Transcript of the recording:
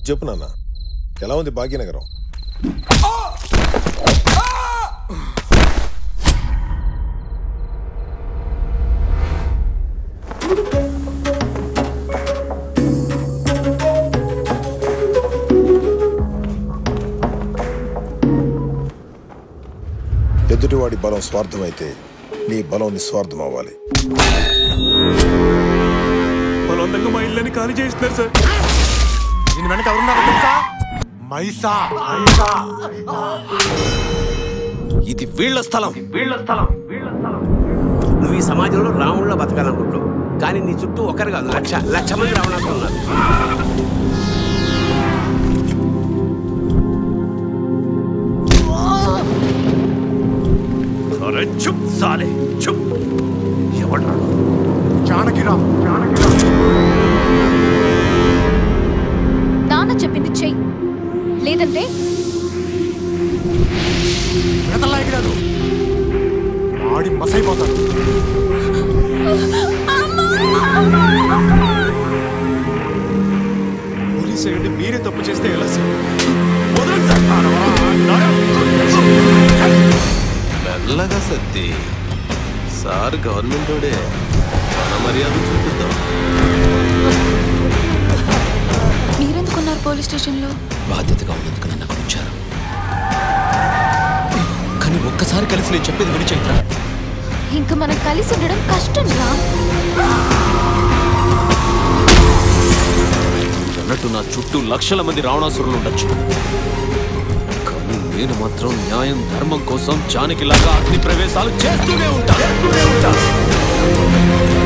చెప్పు నాన్న ఎలా ఉంది భాగ్యనగరం ఎదుటివాడి బలం స్వార్థమైతే నీ బలం నిస్వార్థం అవ్వాలి బలవంతంగా మా ఇల్లని ఖాళీ చేస్తున్నారు సార్ దీని వెనక ఎవరున్నారో తెలుసా మైసా మైసా ఇది వీళ్ళ స్థలం వీళ్ళ స్థలం నువ్వు ఈ సమాజంలో రావణుల్లో బతకాలనుకుంటున్నావు కానీ నీ చుట్టూ ఒకరు కాదు లక్ష లక్ష మంది రావణాసులు ఉన్నారు అరే చుప్ సాలే చుప్ ఎవడాడు జానకిరామ్ జానకిరామ్ నాన్న చెప్పింది చెయ్యి లేదంటే బ్రతలాగిరాడు ఆడి మసైపోతాడు పోలీస్ అయ్యండి మీరే తప్పు చేస్తే ఎలా సార్ మెల్లగా సత్తి సార్ గవర్నమెంట్ వాడే మన మర్యాద చూపిద్దాం మీరెందుకున్నారు పోలీస్ స్టేషన్లో బాధ్యతగా ఉన్నందుకు నన్ను అక్కడ ఉంచారు కానీ ఒక్కసారి కలిసి నేను చెప్పేది విని చైత్ర ఇంకా మనం కలిసి ఉండడం కష్టం రా అన్నట్టు నా చుట్టూ లక్షల మంది రావణాసురులు ఉండొచ్చు కానీ నేను మాత్రం న్యాయం ధర్మం కోసం జానకిలాగా అగ్ని ప్రవేశాలు చేస్తూనే ఉంటాను చేస్తూనే ఉంటాను